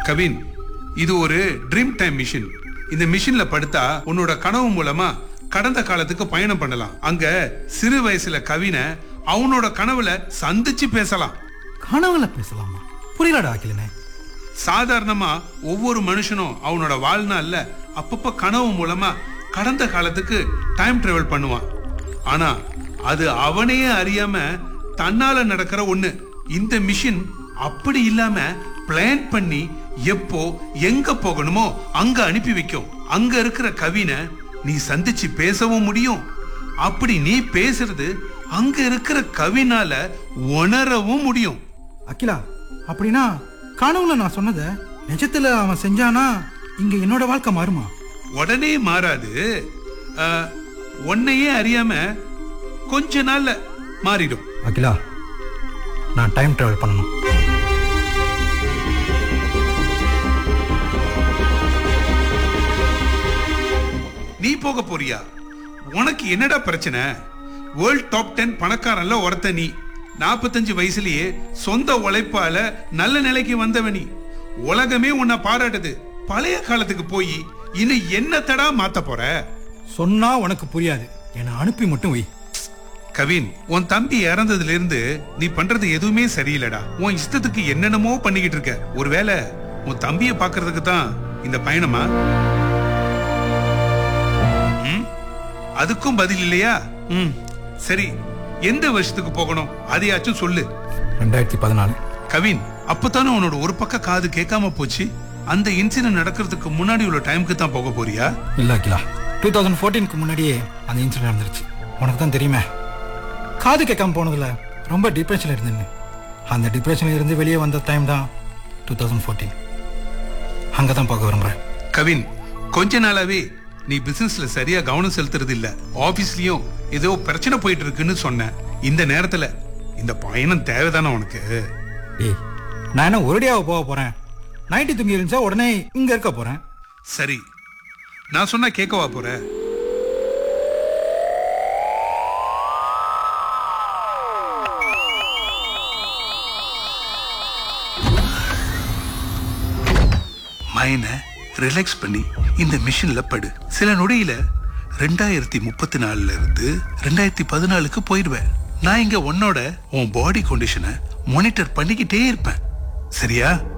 கவின் இது ஒரு dream time machine இந்த மிஷின்ல படுத்தா உன்னோட கனவு மூலமா கடந்த காலத்துக்கு பயணம் பண்ணலாம் அங்க சிறு வயசுல கவினை அவனோட கனவுல சந்திச்சு பேசலாம் கனவுல பேசலாமா புரியலடா அகிலனே சாதாரணமா ஒவ்வொரு மனுஷனும் அவனோட வாழ்நாள்ல அப்பப்ப கனவு மூலமா கடந்த காலத்துக்கு டைம் டிராவல் பண்ணுவான் ஆனா அது அவனையே அறியாம தன்னால நடக்கிற ஒண்ணு இந்த மிஷின் அப்படி இல்லாம பிளான் பண்ணி எப்போ எங்க போகணுமோ அங்க அனுப்பி வைக்கும் அங்க இருக்கிற கவினை நீ சந்திச்சு பேசவும் முடியும் அப்படி நீ பேசுறது அங்க இருக்கிற கவினால உணரவும் முடியும் அகிலா அப்படின்னா கனவுல நான் சொன்னதை நிஜத்துல அவன் செஞ்சானா இங்க என்னோட வாழ்க்கை மாறுமா உடனே மாறாது அஹ், உன்னையே அறியாம கொஞ்ச நாள்ல மாறிடும் அகிலா நான் டைம் டிராவல் பண்ணணும் நீ போக போறியா உனக்கு என்னடா பிரச்சனை வேர்ல்ட் டாப் டென் பணக்காரன்ல ஒருத்த நீ நாற்பத்தஞ்சு வயசுலயே சொந்த உழைப்பால நல்ல நிலைக்கு வந்தவ நீ உலகமே உன்னை பாராட்டுது பழைய காலத்துக்கு போய் இன்னும் என்னத்தடா மாத்த போற சொன்னா உனக்கு புரியாது என்னை அனுப்பி மட்டும் வை கவின் உன் தம்பி இறந்ததுல இருந்து நீ பண்றது எதுவுமே சரியில்லடா உன் இஷ்டத்துக்கு என்னென்னமோ பண்ணிக்கிட்டு இருக்க ஒருவேளை உன் தம்பிய பாக்குறதுக்கு தான் இந்த பயணமா ம்? அதுக்கும் பதில் இல்லையா ம் சரி எந்த வருஷத்துக்கு போகணும் அதையாச்சும் சொல்லு ரெண்டாயிரத்தி பதினாலு கவின் அப்பதானே உன்னோட ஒரு பக்க காது கேட்காம போச்சு அந்த இன்சிடென்ட் நடக்கிறதுக்கு முன்னாடி உள்ள டைமுக்கு தான் போக போறியா இல்ல அகிலா டூ தௌசண்ட் ஃபோர்டீனுக்கு முன்னாடியே அந்த இன்சிடென்ட் நடந்துருச்சு உனக்கு தான் தெரியுமே காது கேட்காம போனதுல ரொம்ப டிப்ரெஷன்ல இருந்தேன்னு அந்த டிப்ரெஷன்ல இருந்து வெளியே வந்த டைம் தான் டூ தௌசண்ட் ஃபோர்டீன் அங்கே தான் பார்க்க விரும்புகிறேன் கவின் கொஞ்ச நாளாவே நீ பிசினஸ்ல சரியா கவனம் செலுத்துறது இல்ல ஆபீஸ்லயும் ஏதோ பிரச்சனை போயிட்டு இருக்குன்னு சொன்ன இந்த நேரத்துல இந்த பயணம் தேவைதானே உனக்கு ஏய் நான் என்ன ஒரேடியாக போக போகிறேன் நைட்டு தூங்கி இருந்துச்சா உடனே இங்கே இருக்க போகிறேன் சரி நான் சொன்னா கேட்கவா போற மைனை ரிலாக்ஸ் பண்ணி இந்த மிஷின்ல படு சில நொடியில ரெண்டாயிரத்தி முப்பத்தி நாலுல இருந்து ரெண்டாயிரத்தி பதினாலுக்கு போயிடுவேன் நான் இங்க உன்னோட உன் பாடி கண்டிஷனை மானிட்டர் பண்ணிக்கிட்டே இருப்பேன் சரியா